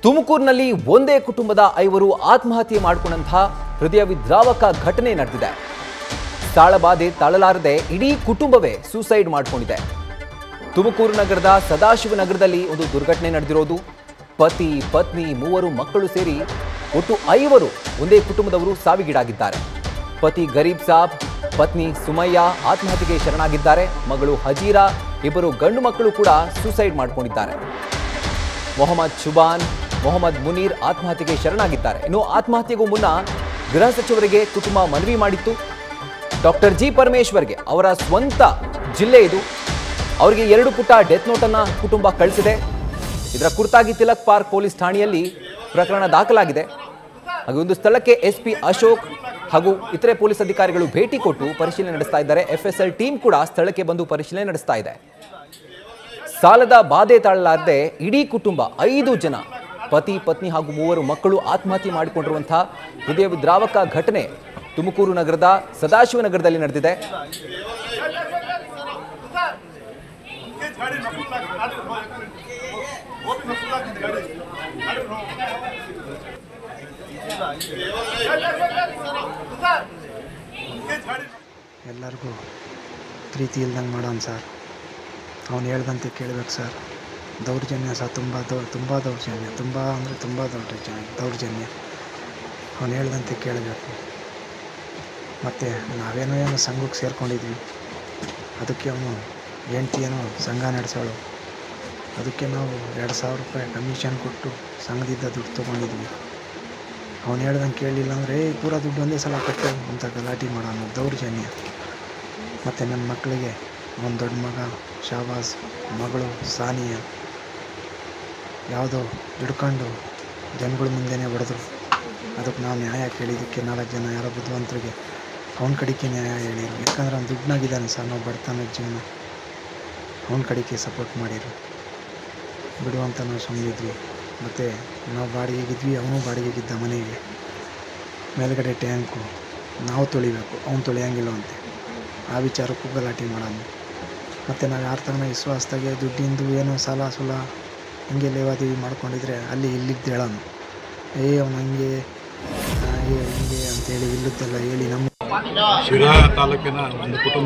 ತುಮಕೂರಿನಲ್ಲಿ ಒಂದೇ ಕುಟುಂಬದ ಐವರು ಆತ್ಮಹತ್ಯೆ ಮಾಡಿಕೊಂಡಂತಹ ಹೃದಯ ವಿದ್ರಾವಕ ಘಟನೆ ನಡೆದಿದೆ ತಾಳಬಾಧೆ ತಾಳಲಾರದೆ ಇಡೀ ಕುಟುಂಬವೇ ಸೂಸೈಡ್ ಮಾಡಿಕೊಂಡಿದೆ ತುಮಕೂರು ನಗರದ ಸದಾಶಿವನಗರದಲ್ಲಿ ಒಂದು ದುರ್ಘಟನೆ ನಡೆದಿರೋದು ಪತಿ ಪತ್ನಿ ಮೂವರು ಮಕ್ಕಳು ಸೇರಿ ಒಟ್ಟು ಐವರು ಒಂದೇ ಕುಟುಂಬದವರು ಸಾವಿಗೀಡಾಗಿದ್ದಾರೆ ಪತಿ ಗರೀಬ್ ಸಾಬ್ ಪತ್ನಿ ಸುಮಯ್ಯ ಆತ್ಮಹತ್ಯೆಗೆ ಶರಣಾಗಿದ್ದಾರೆ ಮಗಳು ಹಜೀರಾ ಇಬ್ಬರು ಗಂಡು ಮಕ್ಕಳು ಕೂಡ ಸೂಸೈಡ್ ಮಾಡಿಕೊಂಡಿದ್ದಾರೆ ಮೊಹಮ್ಮದ್ ಶುಬಾನ್ ಮೊಹಮ್ಮದ್ ಮುನೀರ್ ಆತ್ಮಹತ್ಯೆಗೆ ಶರಣಾಗಿದ್ದಾರೆ ಇನ್ನು ಆತ್ಮಹತ್ಯೆಗೂ ಮುನ್ನ ಗೃಹ ಸಚಿವರಿಗೆ ಕುಟುಂಬ ಮನವಿ ಮಾಡಿತ್ತು ಡಾಕ್ಟರ್ ಜಿ ಪರಮೇಶ್ವರ್ಗೆ ಅವರ ಸ್ವಂತ ಜಿಲ್ಲೆ ಇದು ಅವರಿಗೆ ಎರಡು ಪುಟ ಡೆತ್ ನೋಟನ್ನ ಕುಟುಂಬ ಕಳಿಸಿದೆ ಇದರ ಕುರಿತಾಗಿ ತಿಲಕ್ ಪಾರ್ಕ್ ಪೊಲೀಸ್ ಠಾಣೆಯಲ್ಲಿ ಪ್ರಕರಣ ದಾಖಲಾಗಿದೆ ಹಾಗೆ ಒಂದು ಸ್ಥಳಕ್ಕೆ ಎಸ್ಪಿ ಅಶೋಕ್ ಹಾಗೂ ಇತರೆ ಪೊಲೀಸ್ ಅಧಿಕಾರಿಗಳು ಭೇಟಿ ಕೊಟ್ಟು ಪರಿಶೀಲನೆ ನಡೆಸ್ತಾ ಇದ್ದಾರೆ ಎಫ್ಎಸ್ಎಲ್ ಟೀಮ್ ಕೂಡ ಸ್ಥಳಕ್ಕೆ ಬಂದು ಪರಿಶೀಲನೆ ನಡೆಸ್ತಾ ಇದೆ ಸಾಲದ ಬಾಧೆ ತಾಳಲಾರದೆ ಇಡೀ ಕುಟುಂಬ ಐದು ಜನ ಪತಿ ಪತ್ನಿ ಹಾಗೂ ಮೂವರು ಮಕ್ಕಳು ಆತ್ಮಹತ್ಯೆ ಮಾಡಿಕೊಂಡಿರುವಂತಹ ಹೃದಯ ವಿದ್ರಾವಕ ಘಟನೆ ತುಮಕೂರು ನಗರದ ಸದಾಶಿವನಗರದಲ್ಲಿ ನಡೆದಿದೆ ಎಲ್ಲರಿಗೂ ಪ್ರೀತಿ ಇಲ್ದಂಗೆ ಮಾಡೋಣ ಸರ್ ಅವ್ನು ಹೇಳ್ದಂತೆ ಕೇಳಬೇಕು ಸರ್ ದೌರ್ಜನ್ಯ ಸಹ ತುಂಬ ದೌ ತುಂಬ ದೌರ್ಜನ್ಯ ತುಂಬ ಅಂದರೆ ತುಂಬ ದೌರ್ಜನ್ಯ ದೌರ್ಜನ್ಯ ಅವ್ನು ಹೇಳ್ದಂತೆ ಕೇಳಬೇಕು ಮತ್ತು ನಾವೇನೋ ಏನೋ ಸಂಘಕ್ಕೆ ಸೇರ್ಕೊಂಡಿದ್ವಿ ಅದಕ್ಕೆ ಅವನು ಹೆಂಡ್ತಿ ಏನೋ ಸಂಘ ನಡೆಸೋಳು ಅದಕ್ಕೆ ನಾವು ಎರಡು ಸಾವಿರ ರೂಪಾಯಿ ಕಮಿಷನ್ ಕೊಟ್ಟು ಸಂಘದಿಂದ ದುಡ್ಡು ತೊಗೊಂಡಿದ್ವಿ ಅವ್ನು ಹೇಳ್ದಂಗೆ ಕೇಳಲಿಲ್ಲ ಅಂದರೆ ಏ ಪೂರ ದುಡ್ಡು ಒಂದೇ ಸಲ ಕಟ್ಟು ಅಂತ ಗಲಾಟೆ ಮಾಡೋಣ ದೌರ್ಜನ್ಯ ಮತ್ತು ನನ್ನ ಮಕ್ಕಳಿಗೆ ಒಂದು ದೊಡ್ಡ ಮಗ ಶಾಬಾಸ್ ಮಗಳು ಸಾನಿಯಾ ಯಾವುದೋ ಹಿಡ್ಕೊಂಡು ಜನಗಳ ಮುಂದೆನೇ ಹೊಡೆದ್ರು ಅದಕ್ಕೆ ನಾವು ನ್ಯಾಯ ಕೇಳಿದ್ದಕ್ಕೆ ನಾಲ್ಕು ಜನ ಯಾರೋ ಬುದ್ಧಿವಂತರಿಗೆ ಅವನ ಕಡೆಗೆ ನ್ಯಾಯ ಹೇಳಿರು ಯಾಕಂದ್ರೆ ಅವ್ನು ದುಡ್ಡನ್ನಾಗಿದ್ದಾನೆ ಸರ್ ನಾವು ಬಡತನ ಜೀವನ ಅವನ ಕಡೆಗೆ ಸಪೋರ್ಟ್ ಮಾಡಿರು ಬಿಡುವಂತ ನಾವು ಸುಮ್ಮನಿದ್ವಿ ಮತ್ತು ನಾವು ಬಾಡಿಗೆಗಿದ್ವಿ ಅವನು ಬಾಡಿಗೆಗಿದ್ದ ಮನೆಗೆ ಮೇಲ್ಗಡೆ ಟ್ಯಾಂಕು ನಾವು ತೊಳಿಬೇಕು ಅವ್ನು ತೊಳೆಯಂಗಿಲ್ಲ ಅಂತೆ ಆ ವಿಚಾರಕ್ಕೂ ಗಲಾಟೆ ಮಾಡೋಣ ಮತ್ತು ನಾವು ಯಾರ ತನಕ ವಿಶ್ವಾಸದಾಗೆ ದುಡ್ಡಿಂದು ಏನೋ ಸಾಲ ಸುಲ ಹಿಂಗೆ ಲೇವಾದೇವಿ ಮಾಡ್ಕೊಂಡಿದ್ರೆ ಅಲ್ಲಿ ಇಲ್ಲಿದ್ದು ಹೇಳೋನು ಏ ಅವ್ನು ಹಂಗೆ ಹಾಗೆ ಹಿಂಗೆ ಅಂತೇಳಿ ಇಲ್ಲದ್ದೆಲ್ಲ ಹೇಳಿ ನಮ್ಮ ಶಿರಾ ತಾಲೂಕಿನ ಒಂದು ಕುಟುಂಬ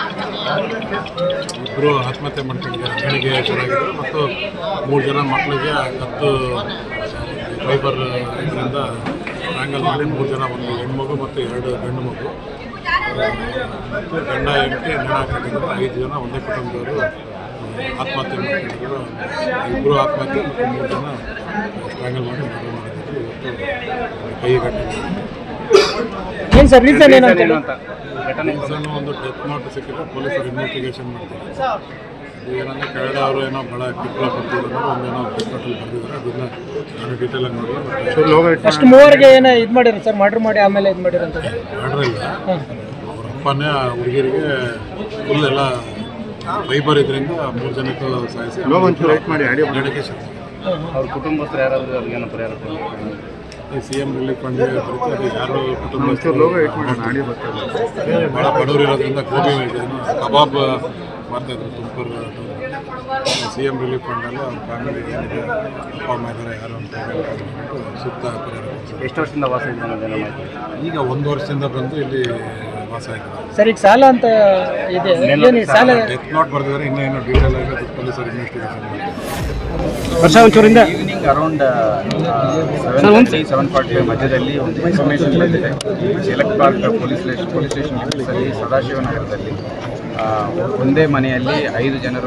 ಇಬ್ಬರು ಆತ್ಮಹತ್ಯೆ ಮಾಡ್ಕೊಂಡಿದ್ದಾರೆ ಹೆಣ್ಣಿಗೆ ಚೆನ್ನಾಗಿದ್ದಾರೆ ಮತ್ತು ಮೂರು ಜನ ಮಕ್ಕಳಿಗೆ ಕತ್ತು ಫೈಬರ್ ಇದರಿಂದ ಟ್ರ್ಯಾಂಗಲ್ ಮಾಡಿ ಮೂರು ಜನ ಒಂದು ಹೆಣ್ಮಗು ಮತ್ತು ಎರಡು ಗಂಡು ಮಗು ಮತ್ತು ಗಂಡ ಹೆಂಡತಿ ಹೆಣ್ಣು ಹಾಕೊಂಡಿದ್ದಾರೆ ಐದು ಜನ ಒಂದೇ ಕುಟುಂಬದವರು ಆತ್ಮಹತ್ಯೆ ಮಾಡ್ಕೊಂಡಿದ್ರು ಇಬ್ಬರು ಆತ್ಮಹತ್ಯೆ ಮತ್ತು ಮೂರು ಜನ ಸ್ಟ್ರಾಂಗಲ್ ಮಾಡಿ ಮರ್ಡರ್ ಮಾಡಿದ್ರು ಇವತ್ತು ಕೈ ಗಟ್ಟಿದ್ದಾರೆ ಏನು ಸರ್ ರೀಸನ್ ಏನಂತ ರೀಸನ್ ಒಂದು ಡೆತ್ ನೋಟ್ ಸಿಕ್ಕಿದ್ರೆ ಪೊಲೀಸರು ಇನ್ವೆಸ್ಟಿಗೇಷನ್ ಮಾಡ್ತಾರೆ ಅದು ಏನಂದ್ರೆ ಕೆಳಗಡೆ ಅವರು ಏನೋ ಭಾಳ ಕಿಪ್ಪಳ ಕೊಡ್ತಿದ್ದಾರೆ ಒಂದೇನೋ ಡೆತ್ ನೋಟಲ್ಲಿ ಬರೆದಿದ್ದಾರೆ ಅದನ್ನ ನಾನು ಡೀಟೇಲ್ ಆಗಿ ನೋಡಿ ಫಸ್ಟ್ ಮೂವರಿಗೆ ಏನೋ ಇದು ಮಾಡಿರ ಸರ್ ಮರ್ಡರ್ ಮಾಡಿ ಆಮೇಲೆ ಇದು ಮಾಡಿರಂತ ಮಾಡಿರಲಿಲ್ಲ ಅವ್ರ ಅಪ್ಪನೇ ಆ ಹುಡುಗಿರಿಗೆ ಫುಲ್ ಎಲ್ಲ ಫೈಬರ್ ಇದರಿಂದ ಮೂರು ಜನಕ್ಕೂ ಸಾಯಿಸಿ ರೈಟ್ ಮಾಡಿ ಡೆಡಿಕೇಶನ್ ಅವ್ರ ಕುಟುಂಬಸ್ಥರು ಯಾರಾದರೂ ಅವ್ರಿಗೇನೋ ಪರಿಹಾರ ಈ ಸಿ ಎಂ ರಿಲೀಫ್ ಫಂಡ್ ಬರುತ್ತೆ ಅದು ಯಾರು ಕುಟುಂಬಸ್ಥರು ಭಾಳ ಬಡವರು ಇರೋದ್ರಿಂದ ಗೋಬಿ ಏನು ಕಬಾಬ್ ಮಾಡ್ತಾಯಿದ್ರು ತುಮಕೂರು ಸಿ ಎಂ ರಿಲೀಫ್ ಫಂಡಲ್ಲಿ ಅವ್ರ ಫ್ಯಾಮಿಲಿ ಏನಿದೆ ಅಪ್ಪ ಅಮ್ಮ ಇದ್ದಾರೆ ಯಾರು ಅಂತ ಹೇಳ್ಬಿಟ್ಟು ಸೂಕ್ತ ಪರಿಹಾರ ಕೊಡ್ಸಿದ್ರು. ಎಷ್ಟು ವರ್ಷದಿಂದ ವಾಸ ಇದೆ ಅನ್ನೋದೇನೋ ಮಾಹಿತಿ ಈಗ ಒಂದು ವರ್ಷದಿಂದ ಬಂದು ಇಲ್ಲಿ ವಾಸ ಆಗಿದೆ ಸರ್ ಈಗ ಸಾಲ ಅಂತ ಇದೆ ಏನು ಈ ಸಾಲ ಡೆತ್ ನೋಟ್ ಬರೆದಿದ್ದಾರೆ ಇನ್ನೂ ಏನೋ ಡೀಟೇಲ್ ಆಗಿ ಅದು ಪೊಲೀಸರು ಇನ್ವೆಸ್ಟಿಗೇಷನ್ ಮಾಡ್ತಾರೆ evening around seven seven forty five ಮಧ್ಯದಲ್ಲಿ ಒಂದು ಇನ್ಫಾರ್ಮೇಷನ್ ಬಂದಿದೆ ಎಲೆಕ್ಟ್ park police station police station ಲಿಮಿಟ್ಸಲ್ಲಿ ಸದಾಶಿವನಗರದಲ್ಲಿ ಆ, ಒಂದೇ ಮನೆಯಲ್ಲಿ ಐದು ಜನರು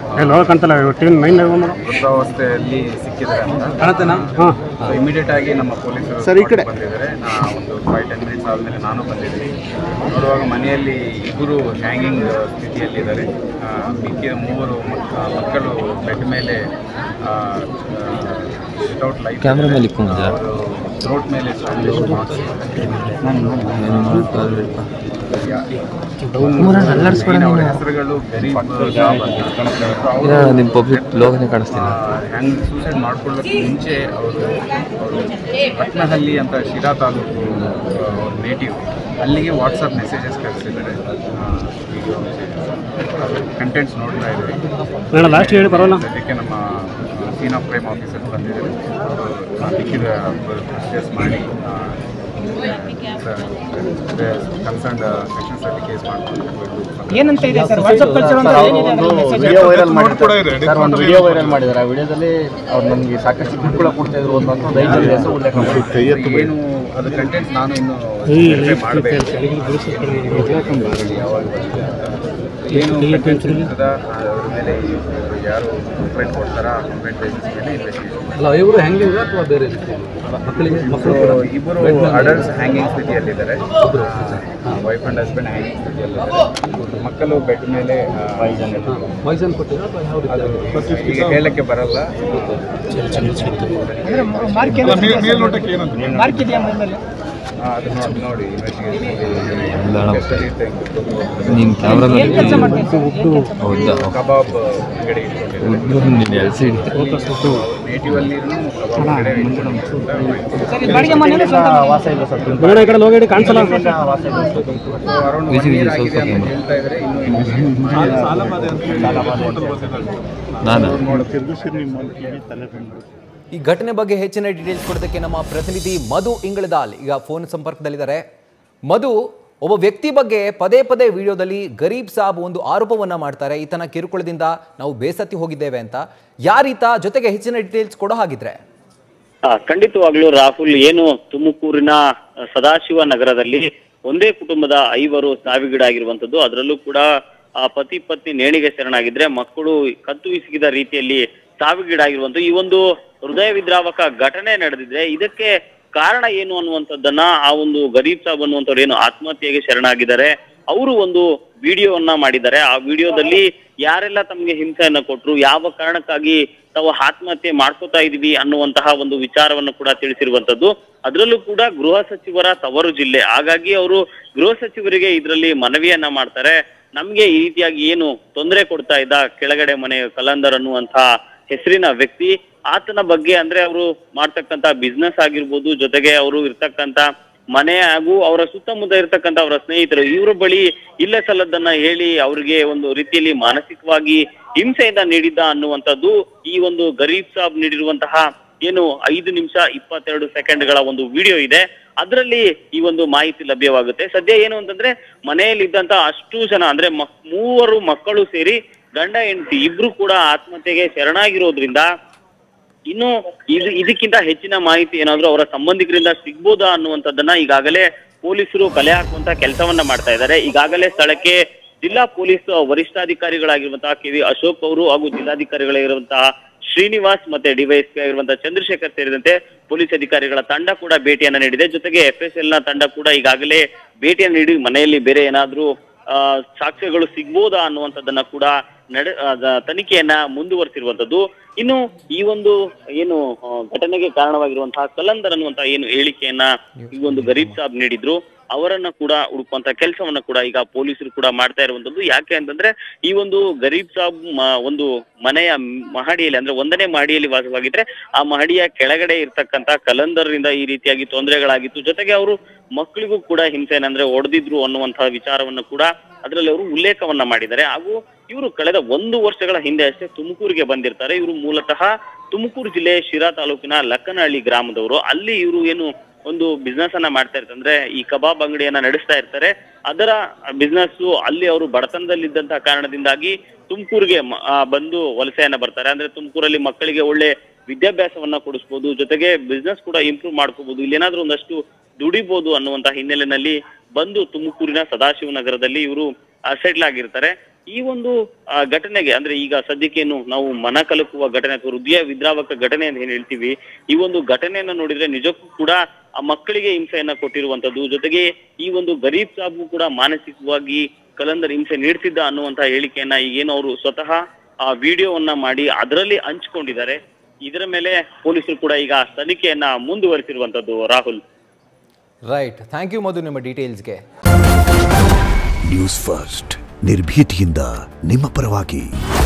ವೃದ್ಧಾವಸ್ಥೆಯಲ್ಲಿ ಸಿಕ್ಕಿದ್ದಾರೆ ಅಂತ ಇಮಿಡಿಯೇಟ್ ಆಗಿ ನಮ್ಮ ಪೊಲೀಸರು spot ಬಂದಿದ್ದಾರೆ ನಾ ಒಂದು ಫೈವ್ ಟೆನ್ ಮಿನಿಟ್ಸ್ ಆದಮೇಲೆ ನಾನು ಬಂದಿದ್ದೀನಿ ನೋಡುವಾಗ ಮನೆಯಲ್ಲಿ ಇಬ್ಬರು ಹ್ಯಾಂಗಿಂಗ್ ಸ್ಥಿತಿಯಲ್ಲಿದ್ದಾರೆ ಆ, ಮಿಕ್ಕಿದ ಮೂವರು ಮಕ್- ಮಕ್ಕಳು ಬೆಡ್ ಮೇಲೆ ವಿತೌಟ್ ಲೈಫ್ ಕ್ಯಾಮ್ರಾ ಮೇಲೆ ಥ್ರೋಟ್ ಮೇಲೆ ಸ್ಟ್ರಾಂಗ್ಲೇಷನ್ ಮಾರ್ಕ್ಸ್ ಅವರ ಹೆಸರುಗಳು ಗರೀಬ್ ಜಾಬ್ ಅಂತ ನಿಮ್ಮ ಪಬ್ಲಿಕ್ ಲೋಗನೇ ಕಾಣಿಸ್ತಿಲ್ಲ ಹ್ಯಾಂಗ್ ಸೂಸೈಡ್ ಮಾಡ್ಕೊಳ್ಳೋಕ್ಕೆ ಮುಂಚೆ ಅವರು ಅವರು ಪಟ್ನಹಳ್ಳಿ ಅಂತ ಶಿರಾ ತಾಲೂಕು ಅವ್ರ ನೇಟಿವ್ ಅಲ್ಲಿಗೆ ವಾಟ್ಸಪ್ ಮೆಸೇಜಸ್ ಕಳಿಸಿದ್ದಾರೆ ವಿಡಿಯೋ ಮೆಸೇಜಸ್ ಕಂಟೆಂಟ್ಸ್ ನೋಡ್ತಾ ಇದ್ದೀವಿ ಲಾಸ್ಟ್ ಹೇಳಿ ಬರೋಲ್ಲ ಸದ್ಯಕ್ಕೆ ನಮ್ಮ ಸಿ ಸೀನ್ ಆಫ್ ಕ್ರೈಮ್ ಆಫೀಸರ್ಸ್ ಬಂದಿದ್ದಾರೆ ಅವರು ಲಿಖಿತ ಪ್ರೊಸೀಜರ್ಸ್ ಮಾಡಿ ಕನ್ಸರ್ನ್ ಸೆಕ್ಷನ್ಸಲ್ಲಿ ಕೇಸ್ ಮಾಡಿಕೊಂಡು ಏನಂತ ಇದೆ ಸರ್ ವಾಟ್ಸಪ್ ಕಲ್ಚರ್ ಅಂತ ಏನಿದೆ ಅದರ ಮೆಸೇಜ್ ವಿಡಿಯೋ ವೈರಲ್ ಮಾಡಿದ್ದಾರೆ ಸರ್ ಒಂದು ವಿಡಿಯೋ ವೈರಲ್ ಮಾಡಿದ್ದಾರೆ ಆ ವಿಡಿಯೋದಲ್ಲಿ ಅವ್ರು ನಮಗೆ ಸಾಕಷ್ಟು ದುಡ್ಡು ಕೂಡ ಕೊಡ್ತಾ ಇದ್ರು ಒಂದು ರೈತರ ಹೆಸರು ಉಲ್ಲೇಖ ಮಾಡಿದ್ದಾರೆ ಏನು ಅದು ಕಂಟೆಂಟ್ ನಾನು ಇನ್ನು verify ಮಾಡ್ಬೇಕು. ಯಾವಾಗ ಬರುತ್ತೆ ಅಂತ. ಏನು ಕಂಟೆಂಟ್ ಇರ್ತದ ಅದ್ರ ಮೇಲೆ ಇವ್ರು ಯಾರು ಕಂಪ್ಲೇಂಟ್ ಕೊಡ್ತಾರ ಆ ಕಂಪ್ಲೇಂಟ್ ಬೇಸಿಸ್ ಮೇಲೆ ಇನ್ವೆಸ್ಟಿಗೇಷನ್ ಅಲ್ಲ ಇವರು ಹೆಂಗಿದೆ ಅಥವಾ ಬೇರೆ ಮಕ್ಕಳಿಗೆ ಮಕ್ಕಳು ಕೂಡ ಇಬ್ಬರು ಅಡಲ್ಟ್ಸ್ ಹ್ಯಾಂಗಿಂಗ್ ಸ್ಥಿತಿಯಲ್ಲಿದ್ದಾರೆ ವೈಫ್ ಅಂಡ್ ಹಸ್ಬೆಂಡ್ ಹ್ಯಾಂಗಿಂಗ್ ಸ್ಥಿತಿಯಲ್ಲಿದ್ದಾರೆ ಮಕ್ಕಳು ಬೆಡ್ ಮೇಲೆ ಪಾಯ್ಸನ್ ಕೊಟ್ಟಿರೋ ಅಥವಾ ಯಾವ ರೀತಿ ಅದು ಈಗ ಹೇಳಕ್ಕೆ ಬರಲ್ಲ ಅಂದ್ರೆ ಮಾರ್ಕ್ ಏನು ಮಾರ್ಕ್ ಇದೆಯಾ ಮೇಲೆ ಆ, ಅದು ನೋಡಿ ನೋಡಿ ನೀನು ಕ್ಯಾಮ್ರಾ ಏನ್ ಕೆಲಸ ಮಾಡ್ತೀವಿ ಸರ್ ಏನ್ ಕೆಲ್ಸ ಮಾಡ್ತೀವಿ? ಹೌದಾ ಕಬಾಬ್ ಅಂಗಡಿ ಇಟ್ಕೊಂಡಿದ್ದಾರೆ ನೀನು ಎಲ್ ಸಿ ನೇಟಿವ್ ಅಲ್ಲಿ ಕಬಾಬ್ ಅಂಗಡಿ ಇಟ್ಕೊಂಡಿದ್ದಾರೆ ಸರ್ ಇದು ಬಾಡಿಗೆ ಮನೆ ಸ್ವಂತ ಮನೆ? ವಾಸ ಇಲ್ಲ ಸರ್ ಈ ಕಡೆ ಹೋಗಿ ಕಾಣಿಸಲ್ಲ ವಾಸ ಇಲ್ಲ ಸರ್ ಅರೌಂಡ್ ವಿಜಿ ಒನ್ ವಿಜಿ ಇಯರ್ ಆಗಿದೆ ಸ್ವಲ್ಪ ಅಂತ ಹೇಳ್ತಾ ಇದ್ದಾರೆ ಇನ್ನೂ investigation ನಾನು ಈ ಘಟನೆ ಬಗ್ಗೆ ಹೆಚ್ಚಿನ ಡೀಟೇಲ್ಸ್ ಕೊಡೋದಕ್ಕೆ ನಮ್ಮ ಪ್ರತಿನಿಧಿ ಮಧು ಇಂಗಳದಾಲ್ ಈಗ ಫೋನ್ ಸಂಪರ್ಕದಲ್ಲಿದ್ದಾರೆ ಮಧು ಒಬ್ಬ ವ್ಯಕ್ತಿ ಬಗ್ಗೆ ಪದೇ ಪದೇ ವಿಡಿಯೋದಲ್ಲಿ ಗರೀಬ್ ಸಾಬ್ ಒಂದು ಆರೋಪವನ್ನ ಮಾಡ್ತಾರೆ ಈತನ ಕಿರುಕುಳದಿಂದ ನಾವು ಬೇಸತ್ತಿ ಹೋಗಿದ್ದೇವೆ ಅಂತ ಯಾರೀತ ಜೊತೆಗೆ ಹೆಚ್ಚಿನ ಡೀಟೇಲ್ಸ್ ಕೊಡೋ ಹಾಗಿದ್ರೆ ಆ, ಖಂಡಿತವಾಗ್ಲೂ ರಾಹುಲ್ ಏನು ತುಮಕೂರಿನ ಸದಾಶಿವ ನಗರದಲ್ಲಿ ಒಂದೇ ಕುಟುಂಬದ ಐವರು ಸಾವಿಗೀಡಾಗಿರುವಂತದ್ದು ಅದರಲ್ಲೂ ಕೂಡ ಆ ಪತಿ ಪತ್ನಿ ನೇಣಿಗೆ ಶರಣಾಗಿದ್ರೆ ಮಕ್ಕಳು ಕತ್ತು ಹಿಸುಕಿದ ರೀತಿಯಲ್ಲಿ ಸಾವಿಗೀಡಾಗಿರುವಂತ ಈ ಒಂದು ಹೃದಯ ವಿದ್ರಾವಕ ಘಟನೆ ನಡೆದಿದೆ ಇದಕ್ಕೆ ಕಾರಣ ಏನು ಅನ್ನುವಂಥದ್ದನ್ನ ಆ ಒಂದು ಗರೀಬ್ ಸಾಬ್ ಅನ್ನುವಂಥವ್ರು ಏನು ಆತ್ಮಹತ್ಯೆಗೆ ಶರಣಾಗಿದ್ದಾರೆ ಅವರು ಒಂದು ವಿಡಿಯೋವನ್ನ ಮಾಡಿದ್ದಾರೆ ಆ ವಿಡಿಯೋದಲ್ಲಿ ಯಾರೆಲ್ಲ ತಮಗೆ ಹಿಂಸೆಯನ್ನ ಕೊಟ್ರು ಯಾವ ಕಾರಣಕ್ಕಾಗಿ ತಾವು ಆತ್ಮಹತ್ಯೆ ಮಾಡ್ಕೋತಾ ಇದೀವಿ ಅನ್ನುವಂತಹ ಒಂದು ವಿಚಾರವನ್ನು ಕೂಡ ತಿಳಿಸಿರುವಂತದ್ದು ಅದರಲ್ಲೂ ಕೂಡ ಗೃಹ ಸಚಿವರ ತವರು ಜಿಲ್ಲೆ ಹಾಗಾಗಿ ಅವರು ಗೃಹ ಸಚಿವರಿಗೆ ಇದರಲ್ಲಿ ಮನವಿಯನ್ನ ಮಾಡ್ತಾರೆ ನಮ್ಗೆ ಈ ರೀತಿಯಾಗಿ ಏನು ತೊಂದರೆ ಕೊಡ್ತಾ ಇದ್ದ ಕೆಳಗಡೆ ಮನೆ ಕಲಂದರ್ ಅನ್ನುವಂತಹ ಹೆಸರಿನ ವ್ಯಕ್ತಿ ಆತನ ಬಗ್ಗೆ ಅಂದ್ರೆ ಅವರು ಮಾಡ್ತಕ್ಕಂತ ಬಿಸ್ನೆಸ್ ಆಗಿರ್ಬೋದು ಜೊತೆಗೆ ಅವರು ಇರ್ತಕ್ಕಂತ ಮನೆ ಹಾಗೂ ಅವರ ಸುತ್ತಮುತ್ತ ಇರ್ತಕ್ಕಂತ ಅವರ ಸ್ನೇಹಿತರು ಇವರ ಬಳಿ ಇಲ್ಲ ಸಲ್ಲದನ್ನ ಹೇಳಿ ಅವರಿಗೆ ಒಂದು ರೀತಿಯಲ್ಲಿ ಮಾನಸಿಕವಾಗಿ ಹಿಂಸೆಯಿಂದ ನೀಡಿದ್ದ ಅನ್ನುವಂಥದ್ದು ಈ ಒಂದು ಗರೀಬ್ ಸಾಬ್ ನೀಡಿರುವಂತಹ ಏನು ಐದು ನಿಮಿಷ ಇಪ್ಪತ್ತೆರಡು ಸೆಕೆಂಡ್ಗಳ ಒಂದು ವಿಡಿಯೋ ಇದೆ ಅದರಲ್ಲಿ ಈ ಒಂದು ಮಾಹಿತಿ ಲಭ್ಯವಾಗುತ್ತೆ ಸದ್ಯ ಏನು ಅಂತಂದ್ರೆ ಮನೆಯಲ್ಲಿದ್ದಂತ ಅಷ್ಟು ಜನ ಅಂದ್ರೆ ಮಕ್- ಮೂವರು ಮಕ್ಕಳು ಸೇರಿ ಗಂಡ ಹೆಂಡತಿ ಇಬ್ರು ಕೂಡ ಆತ್ಮಹತ್ಯೆಗೆ ಶರಣಾಗಿರೋದ್ರಿಂದ ಇನ್ನು ಇದು ಇದಕ್ಕಿಂತ ಹೆಚ್ಚಿನ ಮಾಹಿತಿ ಏನಾದ್ರೂ ಅವರ ಸಂಬಂಧಿಕರಿಂದ ಸಿಗ್ಬೋದಾ ಅನ್ನುವಂಥದ್ದನ್ನ ಈಗಾಗಲೇ ಪೊಲೀಸರು ಕಲೆ ಹಾಕುವಂತ ಕೆಲಸವನ್ನ ಮಾಡ್ತಾ ಇದ್ದಾರೆ ಈಗಾಗಲೇ ಸ್ಥಳಕ್ಕೆ ಜಿಲ್ಲಾ ಪೊಲೀಸ್ ವರಿಷ್ಠಾಧಿಕಾರಿಗಳಾಗಿರುವಂತಹ ಕೆ ವಿ ಅಶೋಕ್ ಅವರು ಹಾಗೂ ಜಿಲ್ಲಾಧಿಕಾರಿಗಳಾಗಿರುವಂತಹ ಶ್ರೀನಿವಾಸ್ ಮತ್ತೆ ಡಿವೈಎಸ್ಪಿ ಆಗಿರುವಂತಹ ಚಂದ್ರಶೇಖರ್ ಸೇರಿದಂತೆ ಪೊಲೀಸ್ ಅಧಿಕಾರಿಗಳ ತಂಡ ಕೂಡ ಭೇಟಿಯನ್ನ ನೀಡಿದೆ ಜೊತೆಗೆ ಎಫ್ ಎಸ್ ಎಲ್ ನ ತಂಡ ಕೂಡ ಈಗಾಗಲೇ ಭೇಟಿಯನ್ನು ನೀಡಿ ಮನೆಯಲ್ಲಿ ಬೇರೆ ಏನಾದ್ರೂ ಆ, ಸಾಕ್ಷ್ಯಗಳು ಸಿಗ್ಬೋದಾ ಅನ್ನುವಂಥದ್ದನ್ನ ಕೂಡ ನಡೆ ಆ, ದ- ತನಿಖೆಯನ್ನ ಮುಂದುವರಿಸಿರುವಂತದ್ದು ಇನ್ನು ಈ ಒಂದು ಏನು ಆ, ಘಟನೆಗೆ ಕಾರಣವಾಗಿರುವಂತಹ ಕಲಂದರ್ ಅನ್ನುವಂತಹ ಏನು ಹೇಳಿಕೆಯನ್ನ ಈ ಒಂದು ಗರೀಬ್ ಸಾಬ್ ನೀಡಿದ್ರು ಅವರನ್ನ ಕೂಡ ಹುಡುಕುವಂತ ಕೆಲಸವನ್ನ ಕೂಡ ಈಗ ಪೊಲೀಸರು ಕೂಡ ಮಾಡ್ತಾ ಇರುವಂತದ್ದು ಯಾಕೆ ಅಂತಂದ್ರೆ ಈ ಒಂದು ಗರೀಬ್ ಸಾಬ್ ಮ- ಒಂದು ಮನೆಯ ಮಹಡಿಯಲ್ಲಿ ಅಂದ್ರೆ ಒಂದನೇ ಮಹಡಿಯಲ್ಲಿ ವಾಸವಾಗಿದ್ರೆ ಆ ಮಹಡಿಯ ಕೆಳಗಡೆ ಇರ್ತಕ್ಕಂತ ಕಲಂದರ್ರಿಂದ ಈ ರೀತಿಯಾಗಿ ತೊಂದರೆಗಳಾಗಿತ್ತು ಜೊತೆಗೆ ಅವರು ಮಕ್ಕಳಿಗೂ ಕೂಡ ಹಿಂಸೆನ ಅಂದ್ರೆ ಹೊಡೆದಿದ್ರು ಅನ್ನುವಂತಹ ವಿಚಾರವನ್ನ ಕೂಡ ಅದರಲ್ಲಿ ಅವರು ಉಲ್ಲೇಖವನ್ನ ಮಾಡಿದ್ದಾರೆ ಹಾಗೂ ಇವರು ಕಳೆದ ಒಂದು ವರ್ಷಗಳ ಹಿಂದೆ ಅಷ್ಟೇ ತುಮಕೂರಿಗೆ ಬಂದಿರ್ತಾರೆ ಇವರು ಮೂಲತಃ ತುಮಕೂರು ಜಿಲ್ಲೆ ಶಿರಾ ತಾಲೂಕಿನ ಲಕ್ಕನಹಳ್ಳಿ ಗ್ರಾಮದವರು ಅಲ್ಲಿ ಇವರು ಏನು ಒಂದು ಬಿಸ್ನೆಸ್ ಅನ್ನ ಮಾಡ್ತಾ ಇರ್ತಾರೆ ಅಂದ್ರೆ ಈ ಕಬಾಬ್ ಅಂಗಡಿಯನ್ನ ನಡೆಸ್ತಾ ಇರ್ತಾರೆ ಅದರ ಬಿಸ್ನೆಸ್ ಅಲ್ಲಿ ಅವರು ಬಡತನದಲ್ಲಿದ್ದಂತಹ ಕಾರಣದಿಂದಾಗಿ ತುಮಕೂರಿಗೆ ಮ- ಆ, ಬಂದು ವಲಸೆಯನ್ನ ಬರ್ತಾರೆ ಅಂದ್ರೆ ತುಮಕೂರಲ್ಲಿ ಮಕ್ಕಳಿಗೆ ಒಳ್ಳೆ ವಿದ್ಯಾಭ್ಯಾಸವನ್ನ ಕೊಡಿಸ್ಬೋದು ಜೊತೆಗೆ ಬಿಸ್ನೆಸ್ ಕೂಡ ಇಂಪ್ರೂವ್ ಮಾಡ್ಕೋಬಹುದು ಇಲ್ಲಿ ಏನಾದ್ರೂ ಒಂದಷ್ಟು ದುಡಿಬಹುದು ಅನ್ನುವಂತ ಹಿನ್ನೆಲೆಯಲ್ಲಿ ಬಂದು ತುಮಕೂರಿನ ಸದಾಶಿವ ನಗರದಲ್ಲಿ ಇವರು ಸೆಟ್ಲ್ ಆಗಿರ್ತಾರೆ ಈ ಒಂದು ಆ, ಘಟನೆಗೆ ಅಂದ್ರೆ ಈಗ ಸದ್ಯಕ್ಕೇನು ನಾವು ಮನ ಕಲಕುವ ಘಟನೆ ಅಥವಾ ಹೃದಯ ವಿದ್ರಾವಕ ಘಟನೆ ಅಂತ ಏನ್ ಹೇಳ್ತೀವಿ ಈ ಒಂದು ಘಟನೆಯನ್ನ ನೋಡಿದ್ರೆ ನಿಜಕ್ಕೂ ಕೂಡ ಆ ಮಕ್ಕಳಿಗೆ ಹಿಂಸೆಯನ್ನ ಕೊಟ್ಟಿರುವಂತದ್ದು ಜೊತೆಗೆ ಈ ಒಂದು ಗರೀಬ್ ಸಾಬ್ಗೂ ಕೂಡ ಮಾನಸಿಕವಾಗಿ ಕಲಂದರ್ ಹಿಂಸೆ ನೀಡ್ತಿದ್ದ ಅನ್ನುವಂತ ಹೇಳಿಕೆಯನ್ನ ಈಗೇನು ಅವರು ಸ್ವತಃ ಆ ವಿಡಿಯೋವನ್ನ ಮಾಡಿ ಅದರಲ್ಲಿ ಹಂಚ್ಕೊಂಡಿದ್ದಾರೆ ಇದರ ಮೇಲೆ ಪೊಲೀಸರು ಕೂಡ ಈಗ ತನಿಖೆಯನ್ನ ಮುಂದುವರಿಸಿರುವಂತದ್ದು Rahul right thank you Madhu ನಿಮ್ಮ ಡೀಟೇಲ್ಸ್ಗೆ ನ್ಯೂಸ್ ಫಸ್ಟ್ ನಿರ್ಭೀತಿಯಿಂದ ನಿಮ್ಮ ಪರವಾಗಿ